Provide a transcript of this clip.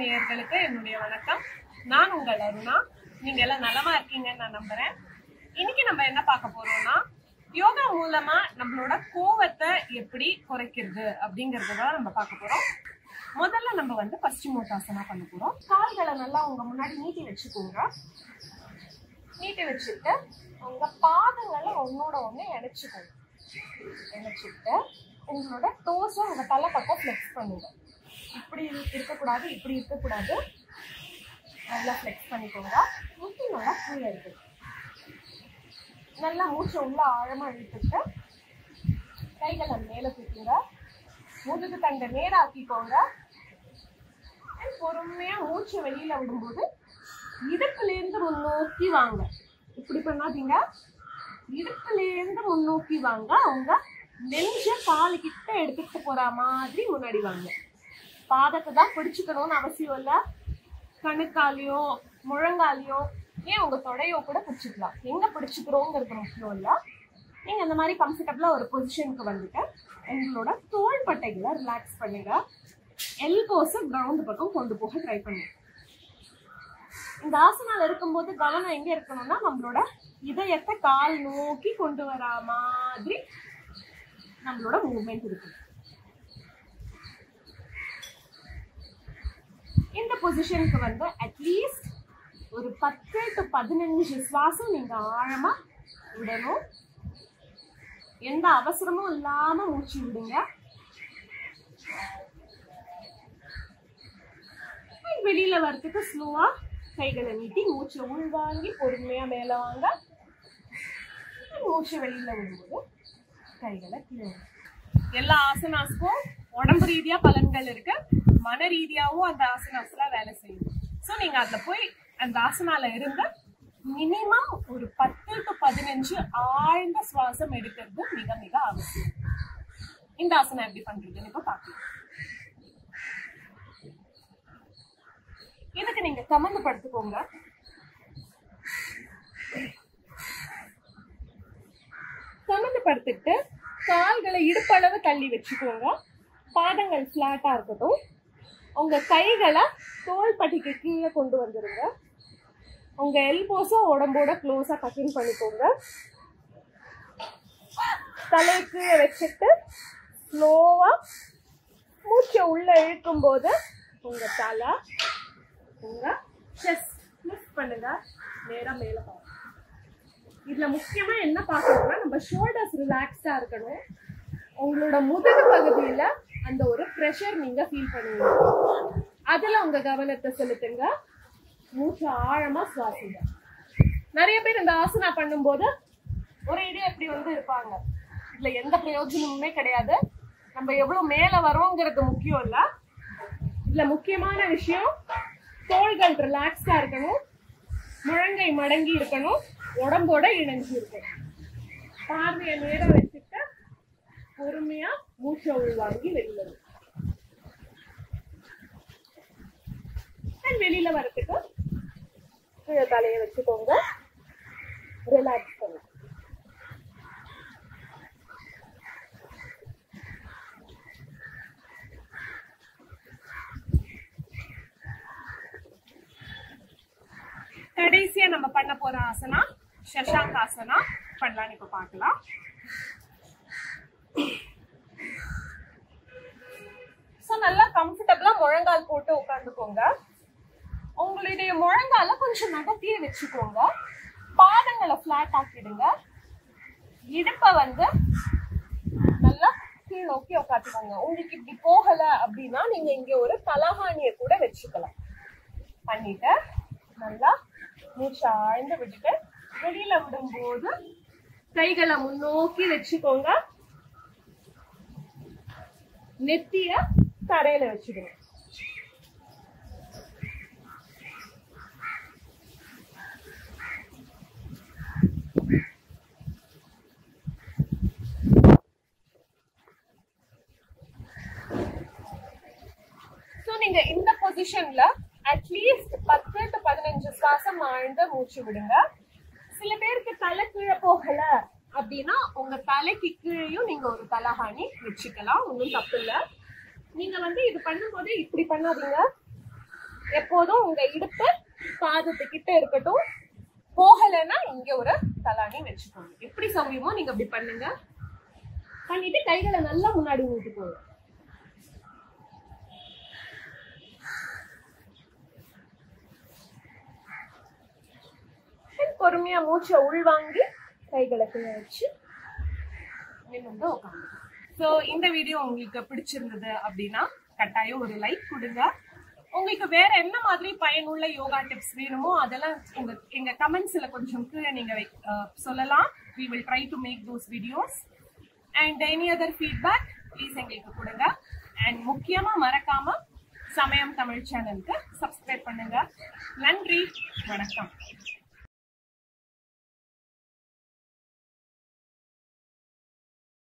நேயர்களுக்கு என்னுடைய வணக்கம் நான் உங்கள் அருணா நீங்க எல்லாம் நலமா இருக்கீங்கன்னு நான் நம்புறேன் இன்னைக்கு நம்ம என்ன பார்க்க போறோம்னா யோகா மூலமா நம்மளோட கோவத்தை எப்படி குறைக்கிறது அப்படிங்கறத தான் நம்ம பார்க்க போறோம் முதல்ல நம்ம வந்து பశ్చిமோட்டாசனா பண்ண போறோம் கால்களை நல்லா உங்க முன்னாடி நீட்டி வச்சுக்கோங்க நீட்டி வச்சுட்டு உங்க பாதங்களை ஒன்னோட ஒண்ணு இணைச்சுக்கோங்க இணைச்சிட்டு உங்களோட டோஸை உங்க தலை பக்கம் ஃப்ளெக்ஸ் பண்ணுங்க இப்படி இரு- இருக்கக்கூடாது இப்படி இருக்கக்கூடாது நல்லா ஃப்ளெக்ஸ் பண்ணிக்கோங்க முட்டி நல்லா கீழே இருக்கு நல்லா மூச்சை உள்ள ஆழமா இழுத்துட்டு கைகளை மேல தூக்குங்க முதுகு தண்டை நேராக்கிக்கோங்க And பொறுமையா மூச்சை வெளியில விடும்போது இடுப்புல இருந்து முன்னோக்கி வாங்க இப்படி பண்ணாதீங்க இடுப்புல இருந்து முன்னோக்கி வாங்க அவங்க நெஞ்ச காலு கிட்ட எடுத்துட்டு போற மாதிரி முன்னாடி வாங்க பாதத்தை தான் பிடிச்சுக்கணும்னு அவசியம் இல்ல கணுக்காலையோ முழங்காலையோ ஏன் உங்க தொடையோ கூட பிடிச்சிக்கலாம் எங்க பிடிச்சுக்கிறோங்கிறது முக்கியம் இல்ல நீங்க இந்த மாதிரி கம்ஃபர்டபுளா ஒரு பொசிஷனுக்கு வந்துட்டு உங்களோட தோள்பட்டைகளை ரிலாக்ஸ் பண்ணுங்க எல்போஸை கிரவுண்ட் பக்கம் கொண்டு போக ட்ரை பண்ணுங்க இந்த ஆசனால இருக்கும்போது கவனம் எங்க இருக்கணும்னா நம்மளோட இதயத்தை கால் நோக்கி கொண்டு வர மாதிரி நம்மளோட மூவ்மெண்ட் இருக்கு இந்த பொசிஷனுக்கு வந்து அட்லீஸ்ட் ஒரு பத்து டு பதினஞ்சு சுவாசம் நீங்க ஆழமா விடணும் எந்த அவசரமும் இல்லாம மூச்சு விடுங்க And வெளியில வரதுக்கு ஸ்லோவா கைகளை நீட்டி மூச்சை உள்வாங்கி பொறுமையா மேல வாங்க And மூச்சை வெளியில விடும்போது கைகளை கீழே விடுங்க. எல்லா ஆசனாஸ்க்கும் உடம்பு ரீதியா பலன்கள் இருக்கு மன ரீதியாவும் அந்த ஆசனாஸ்ல வேலை செய்யும் சோ நீங்க அதுல போய் அந்த ஆசனால இருந்து மினிமம் ஒரு பத்து டு பதினஞ்சு ஆழ்ந்த சுவாசம் எடுக்கிறது மிக மிக அவசியம் இந்த ஆசனம் எப்படி பண்றதுன்னு இப்ப பார்க்கலாம் இதுக்கு நீங்க கமந்து படுத்துக்கோங்க கமந்து படுத்துட்டு கால்களை இடுப்பளவு தள்ளி வச்சுக்கோங்க பாதங்கள் ஃபிளாட்டா இருக்கட்டும் உங்க கைகளை தோள்பட்டிக்கு கீழே கொண்டு வந்துருங்க உங்க எல்போஸும் உடம்போட க்ளோஸா கட்டிங் பண்ணிக்கோங்க தலையை கீழே வச்சுட்டு ஸ்லோவா மூச்சை உள்ள இழுக்கும் போது உங்க தலை உங்க செஸ்ட் லிஃப்ட் பண்ணுங்க நேரா மேல பாருங்க இதுல முக்கியமா என்ன பார்க்கணும்னா நம்ம ஷோல்டர்ஸ் ரிலாக்ஸ்டா இருக்கணும் உங்களோட முதுகு பகுதியில அந்த ஒரு ப்ரெஷர் நீங்க ஃபீல் பண்ணுவீங்க அதுல உங்க கவனத்தை செலுத்துங்க மூச்சு ஆழமா சுவாசிங்க நிறைய பேர் இந்த ஆசனா பண்ணும்போது ஒரே இதே எப்படி வந்து இருப்பாங்க இதுல எந்த பிரயோஜனமுமே கிடையாது நம்ம எவ்வளவு மேல வரோங்கிறது முக்கியம் இல்ல இதுல முக்கியமான விஷயம் தோள்கள் ரிலாக்ஸ்டா இருக்கணும் முழங்கை மடங்கி இருக்கணும் உடம்போட இணைஞ்சு இருக்கணும் பார்வையை நேரம் வச்சுட்டு பொறுமையா மூச்சை உள்வாங்கி வெளியில வரும் And வெளியில வரதுக்கு கீழே தலையை வச்சுக்கோங்க ரிலாக்ஸ் பண்ணுங்க கடைசியா நம்ம பண்ண போற ஆசனா சஷாங்க் ஆசனா பண்ணலாம்னு இப்ப பார்க்கலாம் ஸோ நல்லா கம்ஃபர்டபுளா முழங்கால் போட்டு உட்காந்துக்கோங்க உங்களுடைய முழங்கால கொஞ்சம் நடத்தியே வச்சுக்கோங்க பாதங்களை ஃபிளாட் ஆக்கிடுங்க இடுப்பை வந்து நல்லா கீழ் நோக்கி உட்காந்துக்கோங்க உங்களுக்கு இப்படி போகல அப்படின்னா நீங்க இங்க ஒரு தலகாணிய கூட வச்சுக்கலாம் பண்ணிட்டு நல்லா மூச்சை ஆழ்ந்து விட்டுட்டு வெளியில விடும்போது கைகளை முன்னோக்கி வச்சுக்கோங்க நெத்திய தரையில வச்சுக்கணும் ஸோ நீங்க இந்த பொசிஷன்ல அட்லீஸ்ட் பத்து டு பதினஞ்சு சுவாசம் ஆழ்ந்து மூச்சு விடுங்க சில பேருக்கு தலை கீழே போகல அப்படின்னா உங்க தலைக்கு கீழேயும் நீங்க ஒரு தலகாணி வச்சுக்கலாம் ஒன்றும் தப்பு இல்லை நீங்க வந்து இது பண்ணும்போது இப்படி பண்ணாதீங்க எப்போதும் உங்க இடுப்பு பாதத்துக்கிட்ட இருக்கட்டும் போகலைன்னா இங்க ஒரு தலாணி வச்சுக்கோங்க எப்படி சௌரியமோ நீங்க அப்படி பண்ணுங்க பண்ணிட்டு கைகளை நல்லா முன்னாடி நீட்டுக்கோங்க Then பொறுமையா மூச்சை உள்வாங்கி கைகளை கீழே வச்சு நிமிர்ந்து உட்காந்து ஸோ இந்த வீடியோ உங்களுக்கு பிடிச்சிருந்தது அப்படின்னா கட்டாயம் ஒரு லைக் கொடுங்க உங்களுக்கு வேற என்ன மாதிரி பயனுள்ள யோகா டிப்ஸ் வேணுமோ அதெல்லாம் உங்க எங்க கமெண்ட்ஸ்ல கொஞ்சம் கீழே நீங்க வை- அஹ் சொல்லலாம் we will try to make those videos and any other feedback please எங்களுக்கு கொடுங்க அண்ட் முக்கியமா மறக்காம சமயம் தமிழ் சேனலுக்கு சப்ஸ்கிரைப் பண்ணுங்க நன்றி வணக்கம்